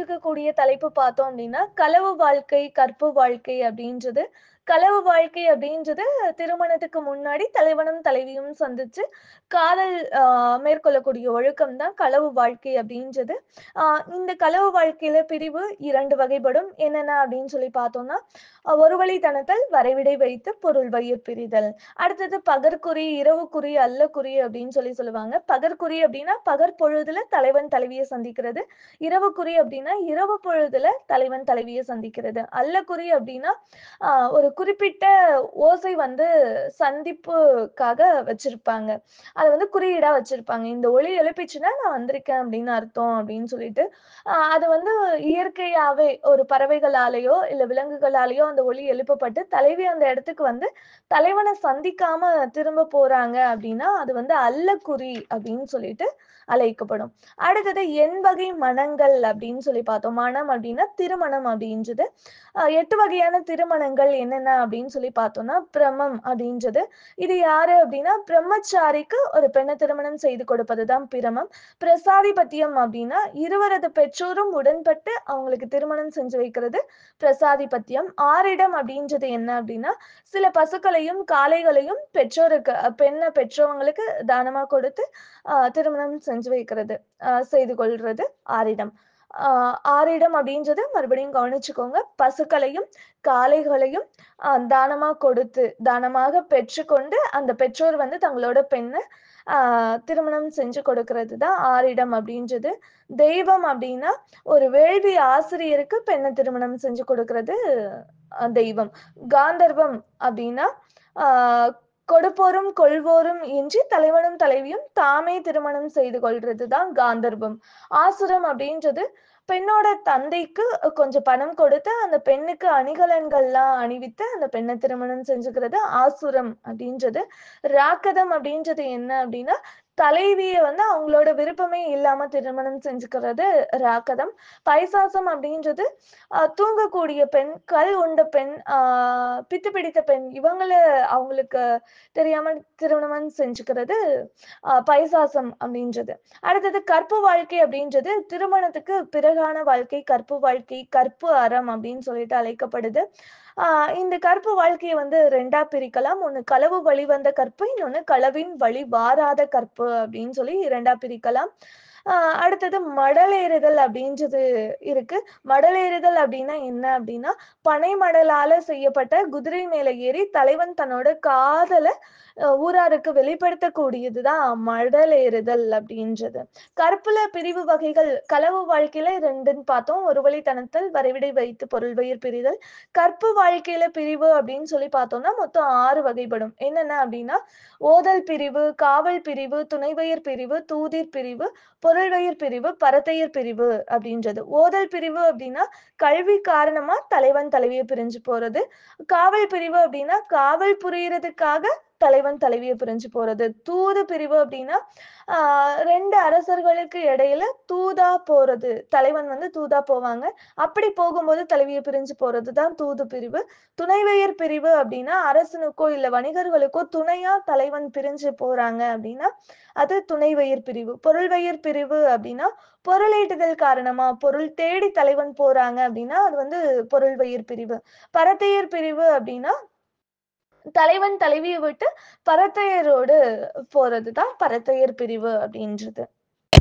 எடுத்திருக்கக்கூடிய தலைப்பு பார்த்தோம் அப்படின்னா களவு வாழ்க்கை கற்பு வாழ்க்கை அப்படின்றது களவு வாழ்க்கை அப்படின்றது திருமணத்துக்கு முன்னாடி தலைவனும் தலைவியும் சந்திச்சு காதல் ஆஹ் மேற்கொள்ளக்கூடிய ஒழுக்கம் தான் களவு வாழ்க்கை அப்படின்றது ஆஹ் இந்த களவு வாழ்க்கையில பிரிவு இரண்டு வகைப்படும் என்னென்ன அப்படின்னு சொல்லி பார்த்தோம்னா ஆஹ் ஒரு வழித்தனத்தல் வரைவிடை வைத்து பொருள் வயிர் பிரிதல் அடுத்தது பகற்குறி இரவுக்குறி அல்லக்குறி அப்படின்னு சொல்லி சொல்லுவாங்க பகற்குறி அப்படின்னா பகற்பொழுதுல தலைவன் தலைவியை சந்திக்கிறது இரவுக்குறி அப்படின்னா இரவு பொழுதுல தலைவன் தலைவியை சந்திக்கிறது அல்லக்குறி அப்படின்னா ஆஹ் ஒரு குறிப்பிட்ட ஓசை வந்து சந்திப்புக்காக வச்சிருப்பாங்க அதை வந்து குறியீடா வச்சிருப்பாங்க இந்த ஒளி எழுப்பிச்சுன்னா நான் வந்திருக்கேன் அப்படின்னு அர்த்தம் அப்படின்னு சொல்லிட்டு ஆஹ் அது வந்து இயற்கையாவே ஒரு பறவைகளாலேயோ இல்ல விலங்குகளாலேயோ அந்த ஒளி எழுப்பப்பட்டு தலைவி அந்த இடத்துக்கு வந்து தலைவனை சந்திக்காம திரும்ப போறாங்க அப்படின்னா அது வந்து அல்லக்குறி அப்படின்னு சொல்லிட்டு அழைக்கப்படும் அடுத்தது எண் வகை மனங்கள் அப்படின்னு சொல்லி பார்த்தோம் மனம் அப்படின்னா திருமணம் அப்படின்றது ஆஹ் எட்டு வகையான திருமணங்கள் என்னென்ன அப்படின்னு சொல்லி பார்த்தோம்னா பிரமம் அப்படின்றது இது யாரு அப்படின்னா பிரம்மச்சாரிக்கு ஒரு பெண்ணை திருமணம் செய்து கொடுப்பதுதான் பிரமம் பிரசாதிபத்தியம் அப்படின்னா இருவரது பெற்றோரும் உடன்பட்டு அவங்களுக்கு திருமணம் செஞ்சு வைக்கிறது பிரசாதிபத்தியம் ஆரிடம் அப்படின்றது என்ன அப்படின்னா சில பசுக்களையும் காளைகளையும் பெற்றோருக்கு அஹ் பெண்ணை பெற்றவங்களுக்கு தானமா கொடுத்து ஆஹ் திருமணம் செஞ்சு வைக்கிறது ஆஹ் செய்து கொள்றது ஆரிடம் ஆஹ் ஆரிடம் அப்படின்றது மறுபடியும் கவனிச்சுக்கோங்க பசுக்களையும் காளைகளையும் ஆஹ் தானமா கொடுத்து தானமாக பெற்றுக்கொண்டு அந்த பெற்றோர் வந்து தங்களோட பெண்ணை ஆஹ் திருமணம் செஞ்சு கொடுக்கறது தான் ஆரிடம் அப்படின்றது தெய்வம் அப்படின்னா ஒரு வேள்வி ஆசிரியருக்கு பெண்ணை திருமணம் செஞ்சு கொடுக்கறது அஹ் தெய்வம் காந்தர்வம் அப்படின்னா ஆஹ் கொடுப்போரும் கொள்வோரும் இன்றி தலைவனும் தலைவியும் தாமே திருமணம் செய்து கொள்றது தான் காந்தர்வம் ஆசுரம் அப்படின்றது பெண்ணோட தந்தைக்கு கொஞ்சம் பணம் கொடுத்து அந்த பெண்ணுக்கு அணிகலன்கள்லாம் அணிவித்து அந்த பெண்ணை திருமணம் செஞ்சுக்கிறது ஆசுரம் அப்படின்றது ராக்கதம் அப்படின்றது என்ன அப்படின்னா தலைவிய வந்து அவங்களோட விருப்பமே இல்லாம திருமணம் செஞ்சுக்கிறது ராக்கதம் பைசாசம் அப்படின்றது ஆஹ் தூங்கக்கூடிய பெண் கல் உண்ட பெண் ஆஹ் பித்து பிடித்த பெண் இவங்கள அவங்களுக்கு தெரியாம திருமணம் செஞ்சுக்கிறது ஆஹ் பைசாசம் அப்படின்றது அடுத்தது கற்பு வாழ்க்கை அப்படின்றது திருமணத்துக்கு பிறகான வாழ்க்கை கற்பு வாழ்க்கை கற்பு அறம் அப்படின்னு சொல்லிட்டு அழைக்கப்படுது ஆஹ் இந்த கற்பு வாழ்க்கையை வந்து ரெண்டா பிரிக்கலாம் ஒண்ணு களவு வழி வந்த கற்பு இன்னொன்னு களவின் வழி வாராத கற்பு அப்படின்னு சொல்லி இரண்டா பிரிக்கலாம் ஆஹ் அடுத்தது மடலேறுதல் அப்படின்றது இருக்கு மடலேறுதல் அப்படின்னா என்ன அப்படின்னா பனை மடலால செய்யப்பட்ட குதிரை மேல ஏறி தலைவன் தன்னோட காதலை அஹ் ஊராருக்கு வெளிப்படுத்தக்கூடியதுதான் மடலேறுதல் அப்படின்றது கற்புல பிரிவு வகைகள் களவு வாழ்க்கையில ரெண்டுன்னு பார்த்தோம் ஒரு வழித்தனத்தல் வரைவிடை வைத்து பொருள் வயிர் பிரிதல் கற்பு வாழ்க்கையில பிரிவு அப்படின்னு சொல்லி பார்த்தோம்னா மொத்தம் ஆறு வகைப்படும் என்னென்ன அப்படின்னா ஓதல் பிரிவு காவல் பிரிவு துணைவயிர் பிரிவு தூதிர் பிரிவு பொருள்வயிர் பிரிவு பரத்தையர் பிரிவு அப்படின்றது ஓதல் பிரிவு அப்படின்னா கல்வி காரணமா தலைவன் தலைவியை பிரிஞ்சு போறது காவல் பிரிவு அப்படின்னா காவல் புரியறதுக்காக தலைவன் தலைவியை பிரிஞ்சு போறது தூது பிரிவு அப்படின்னா ஆஹ் ரெண்டு அரசர்களுக்கு இடையில தூதா போறது தலைவன் வந்து தூதா போவாங்க அப்படி போகும்போது தலைவியை பிரிஞ்சு போறது தான் தூது பிரிவு துணைவெயர் பிரிவு அப்படின்னா அரசனுக்கோ இல்ல வணிகர்களுக்கோ துணையா தலைவன் பிரிஞ்சு போறாங்க அப்படின்னா அது துணைவெயர் பிரிவு பொருள்வெயர் பிரிவு அப்படின்னா பொருளீட்டுதல் காரணமா பொருள் தேடி தலைவன் போறாங்க அப்படின்னா அது வந்து பொருள்வெயர் பிரிவு பரத்தையர் பிரிவு அப்படின்னா தலைவன் தலைவியை விட்டு பரத்தையரோடு போறதுதான் பரத்தையர் பிரிவு அப்படின்றது